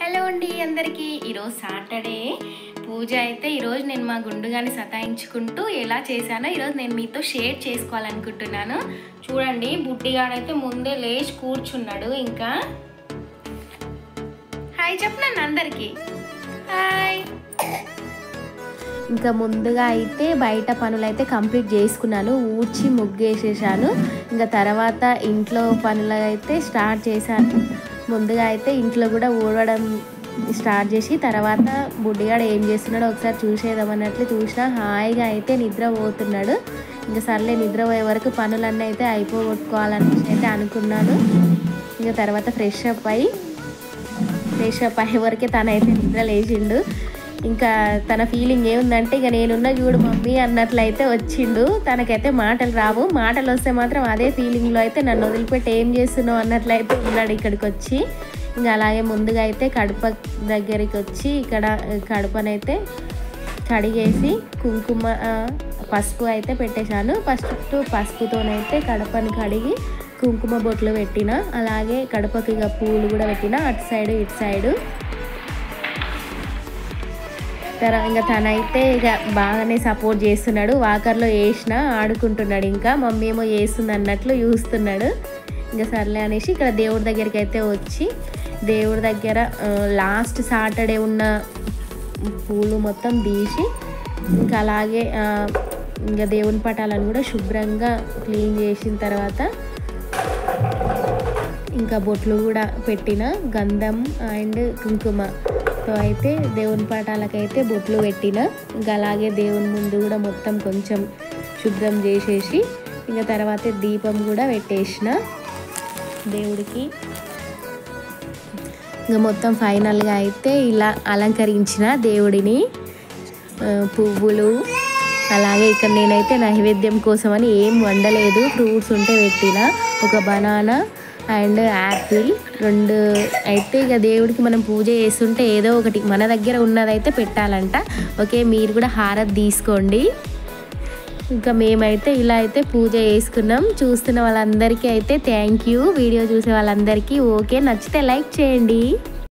hello అండి అందరికీ ఈరోజు సాటర్డే పూజ అయితే ఈరోజు నేను మా గుండుగాని సతాయించుకుంటూ ఎలా చేశానో ఈరోజు నేను మీతో షేర్ చేసుకోవాలనుకుంటున్నాను చూడండి బుడ్డిగాడైతే ముందే లేచి కూర్చున్నాడు ఇంకా హాయ్ చెప్పినాను అందరికీ హాయ్ ఇంకా ముందుగా అయితే బయట పనులు అయితే కంప్లీట్ చేసుకున్నాను ఊడ్చి ముగ్గేసేసాను ఇంకా తర్వాత ఇంట్లో పనులు అయితే స్టార్ట్ చేశాను ముందుగా అయితే ఇంట్లో కూడా ఊడవడం స్టార్ట్ చేసి తర్వాత బుడ్డిగాడు ఏం చేస్తున్నాడో ఒకసారి చూసేద్దాం అన్నట్లు చూసిన హాయిగా అయితే నిద్ర పోతున్నాడు ఇంకా సర్లే నిద్ర పోయే వరకు పనులన్నీ అయితే అయిపోగొట్టుకోవాలని అయితే అనుకున్నాను ఇంకా తర్వాత ఫ్రెష్ అప్ అయ్యి ఫ్రెష్ అప్ అయ్యే వరకే తనైతే నిద్ర లేచిండు ఇంకా తన ఫీలింగ్ ఏముందంటే ఇక నేనున్న చూడు మమ్మీ అన్నట్లయితే వచ్చిండు తనకైతే మాటలు రావు మాటలు వస్తే మాత్రం అదే ఫీలింగ్లో అయితే నన్ను వదిలిపెట్టి ఏం చేస్తున్నావు అన్నట్లయితే ఉన్నాడు ఇక్కడికి వచ్చి ఇంకా అలాగే ముందుగా అయితే కడప దగ్గరికి వచ్చి ఇక్కడ కడపనైతే కడిగేసి కుంకుమ ఆ, పసుపు అయితే పెట్టేశాను ఫస్ట్ పసుపుతోనైతే కడపని కడిగి కుంకుమ బొట్లు పెట్టిన అలాగే కడపకి ఇక పూలు కూడా పెట్టిన అటు సైడు ఇటు సైడు తర్వాత ఇంకా తనైతే ఇక బాగానే సపోర్ట్ చేస్తున్నాడు వాకర్లో వేసిన ఆడుకుంటున్నాడు ఇంకా మమ్మీ ఏమో వేస్తుంది అన్నట్లు చూస్తున్నాడు ఇంకా సర్లే అనేసి ఇక్కడ దేవుడి దగ్గరికి అయితే వచ్చి దేవుడి దగ్గర లాస్ట్ సాటర్డే ఉన్న పూలు మొత్తం తీసి ఇంకా అలాగే ఆ, ఇంకా దేవుని పటాలను కూడా శుభ్రంగా క్లీన్ చేసిన తర్వాత ఇంకా బొట్లు కూడా పెట్టిన గంధం అండ్ కుంకుమతో అయితే దేవుని పటాలకైతే బొట్లు పెట్టిన ఇంకా అలాగే దేవుని ముందు కూడా మొత్తం కొంచెం శుభ్రం చేసేసి ఇంకా తర్వాత దీపం కూడా పెట్టేసిన దేవుడికి ఇంకా మొత్తం ఫైనల్గా అయితే ఇలా అలంకరించిన దేవుడిని ఆ, పువ్వులు అలాగే ఇక్కడ నేనైతే నైవేద్యం కోసం అని ఏం వండలేదు ఫ్రూట్స్ ఉంటే పెట్టిన ఒక బనానా అండ్ యాపిల్ రెండు అయితే ఇక దేవుడికి మనం పూజ చేస్తుంటే ఏదో ఒకటి మన దగ్గర ఉన్నదైతే పెట్టాలంట ఓకే మీరు కూడా హారతి తీసుకోండి ఇంకా మేమైతే ఇలా అయితే పూజ చేసుకున్నాం చూస్తున్న వాళ్ళందరికీ అయితే థ్యాంక్ యూ వీడియో చూసే వాళ్ళందరికీ ఓకే నచ్చితే లైక్ చేయండి